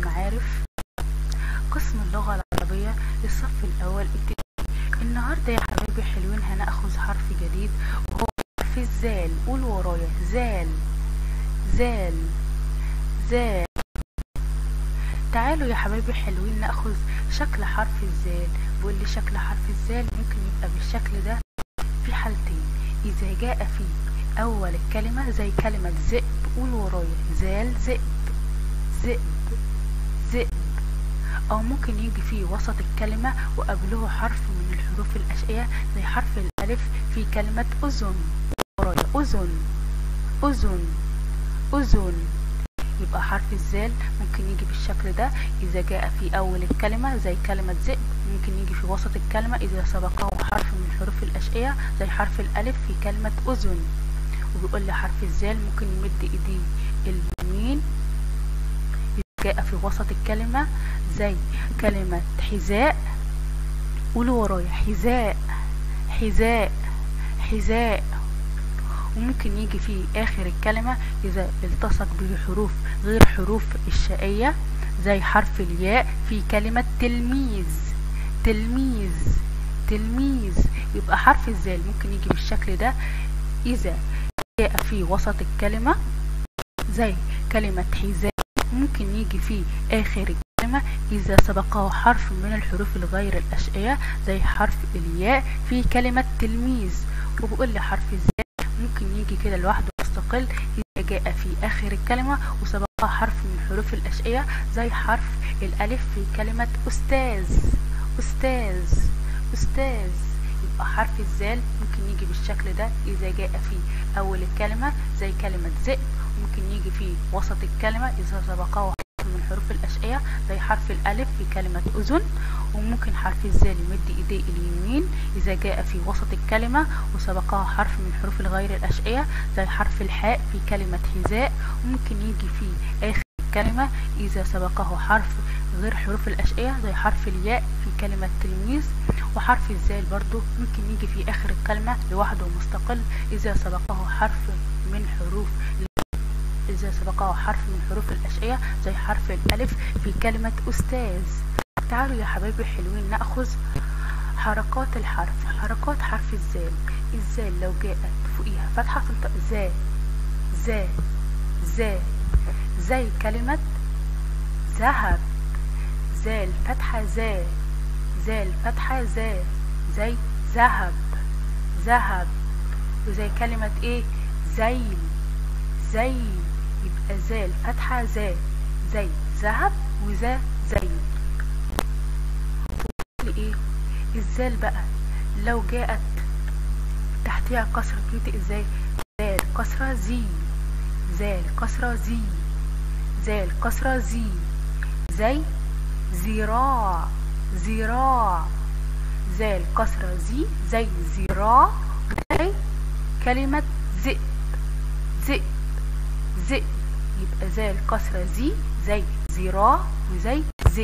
المعارف قسم اللغة العربية للصف الأول ابتدائي النهاردة يا حبايبي حلوين هنأخذ حرف جديد وهو حرف الزال قول ورايا زال زال زال تعالوا يا حبايبي حلوين ناخذ شكل حرف الزال بيقول لي شكل حرف الزال ممكن يبقى بالشكل ده في حالتين اذا جاء في اول الكلمة زي كلمة ذئب قول ورايا زال ذئب ذئب ذئب او ممكن يجي في وسط الكلمة وقبله حرف من الحروف الاشقية زي حرف الالف في كلمة اذن ورايا اذن اذن اذن يبقى حرف الزال ممكن يجي بالشكل ده إذا جاء في أول الكلمة زي كلمة ذئب ممكن يجي في وسط الكلمة إذا سبقه حرف من الحروف الأشقية زي حرف الألف في كلمة أذن وبيقول لي حرف الزال ممكن يمد إيديه اليمين إذا جاء في وسط الكلمة زي كلمة حذاء قولوا ورايا حذاء حذاء حذاء وممكن يجي في آخر الكلمة إذا التصق به حروف غير حروف الشقية زي حرف الياء في كلمة تلميذ تلميذ تلميذ يبقى حرف الزال ممكن يجي بالشكل ده إذا جاء في وسط الكلمة زي كلمة حذاء ممكن يجي في آخر الكلمة إذا سبقه حرف من الحروف الغير الأشقية زي حرف الياء في كلمة تلميذ وبقول لي حرف الزال ممكن يجي كده لوحده مستقل إذا جاء في آخر الكلمة وسبقها حرف من الحروف الأشقية زي حرف الألف في كلمة أستاذ أستاذ أستاذ يبقى حرف الزال ممكن يجي بالشكل ده إذا جاء في أول الكلمة زي كلمة ذئب ممكن يجي في وسط الكلمة إذا سبقه حرف من الحروف الأشقية زي حرف الألف في كلمة أذن وممكن حرف الزال يمد إيديه اليمين إذا جاء في وسط الكلمة وسبقها حرف من الحروف الغير الأشقية زي حرف الحاء في كلمة حذاء وممكن يجي في آخر الكلمة إذا سبقه حرف غير حروف الأشقية زي حرف الياء في كلمة تلميذ وحرف الزال برضو ممكن يجي في آخر الكلمة لوحده مستقل إذا سبقه حرف من حروف إذا سبقه حرف من حروف الأشقية زي حرف الألف في كلمة أستاذ تعالوا يا حبايبي حلوين نأخذ حركات الحرف حركات حرف الزال الزال لو جاءت فوقيها فتحة تنطق زا زا زا زي كلمة ذهب زال فتحة زا زال فتحة زا زي ذهب ذهب وزي كلمة ايه زيل زيل يبقى زال فتحة زا زي ذهب وذا زيل ايه الزال بقى لو جاءت تحتها كسرة بيوتي ازاي زال كسرة زي زال كسرة زي زال كسرة زي زي ذراع ذراع زال كسرة زي زي ذراع زي كلمة ذئب ذئب ذئب يبقى زال كسرة زي زي ذراع وزي ذئب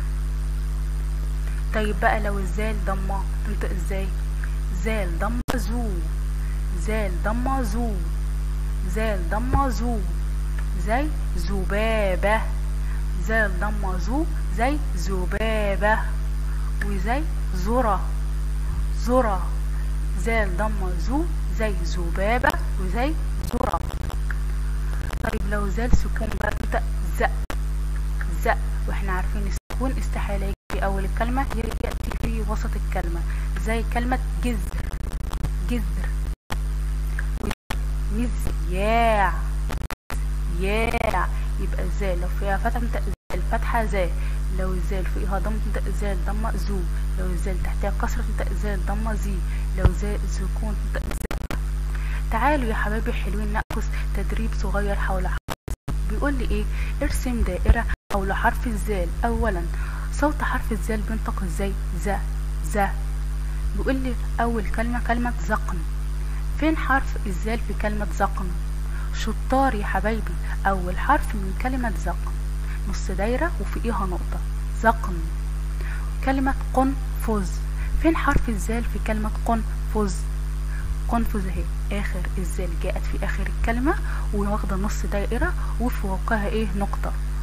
طيب بقى لو الزال ضمة تنطق ازاي زال ضمة زو زال ضمة زو زال ضمة زو زي ذبابة زال ضمة زو زي ذبابة وزي ذرة ذرة زال ضمة زو زي ذبابة وزي ذرة طيب لو زال سكون بقى تنطق زق زق واحنا عارفين السكون استحالة يجي في أول الكلمة يأتي في وسط الكلمة زي كلمة جذر جذر مذياع ياع يبقى الزال لو فيها فتحة تنطق زال فتحة زال لو الزال فوقها ضم تنطق زال ضمة زو لو الزال تحتها كسرة تنطق زال ضمة زي لو زال سكون تنطق زال تعالوا يا حبايبي حلوين نأخذ تدريب صغير حول حرف بيقول لي ايه ارسم دائرة حول حرف الزال اولا صوت حرف الزال بينطق ازاي ذا ذا بيقول لي اول كلمة كلمة زقن فين حرف الزال في كلمة زقن شطار يا حبايبي اول حرف من كلمة زقن نص دايرة وفوقيها نقطة زقن كلمة قنفذ فين حرف الزال في كلمة قنفذ قنفذ اهي اخر الزال جاءت في اخر الكلمة واخدة نص دائرة وفوقها ايه نقطة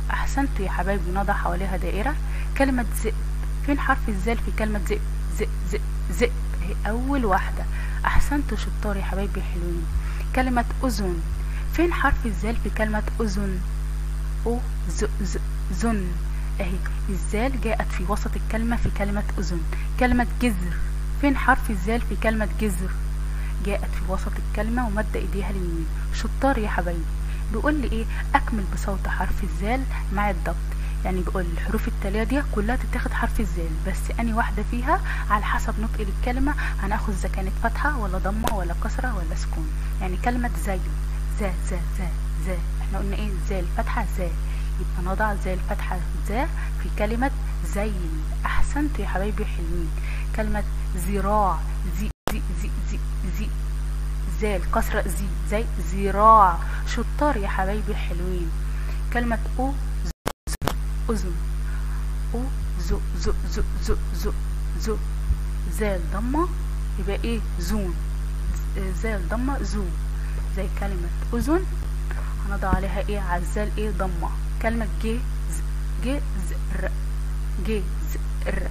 احسنتوا يا حبايبي نضع حواليها دائرة كلمة ذئب فين حرف الزال في كلمة ذئب ذئب ذئب ذئب هي اول واحدة احسنتوا شطار يا حبايبي حلوين كلمة اذن فين حرف الزال في كلمة اذن او ز ز زن اهي الزال جاءت في وسط الكلمة في كلمة اذن كلمة جزر فين حرف الزال في كلمة جزر جاءت في وسط الكلمة ومد ايديها اليمين شطار يا حبايبي بيقول لي ايه اكمل بصوت حرف الزال مع الضبط يعني بيقول الحروف التالية دي كلها تتاخد حرف الزال بس اني واحدة فيها على حسب نطق الكلمة هناخد اذا كانت فتحة ولا ضمة ولا كسرة ولا سكون يعني كلمة زي زا زا زا زا احنا قلنا ايه زال فتحة زا يبقى نضع زي الفتحة زا في كلمة زين احسنت يا حبايبي حلوين كلمة ذراع زي زي زي زي زي زال كسرة زي زي ذراع شطار يا حبايبي حلوين كلمة او أذن أو زو زو زو زو زو زو زال ضمة يبقى ايه زون زال ضمة زو زي كلمة أذن هنضع عليها ايه على الزال ايه ضمة كلمة جي جي زر جي زر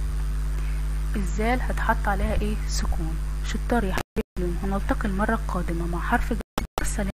الزال هتحط عليها ايه سكون شطار يا حبيبي هنلتقي المرة القادمة مع حرف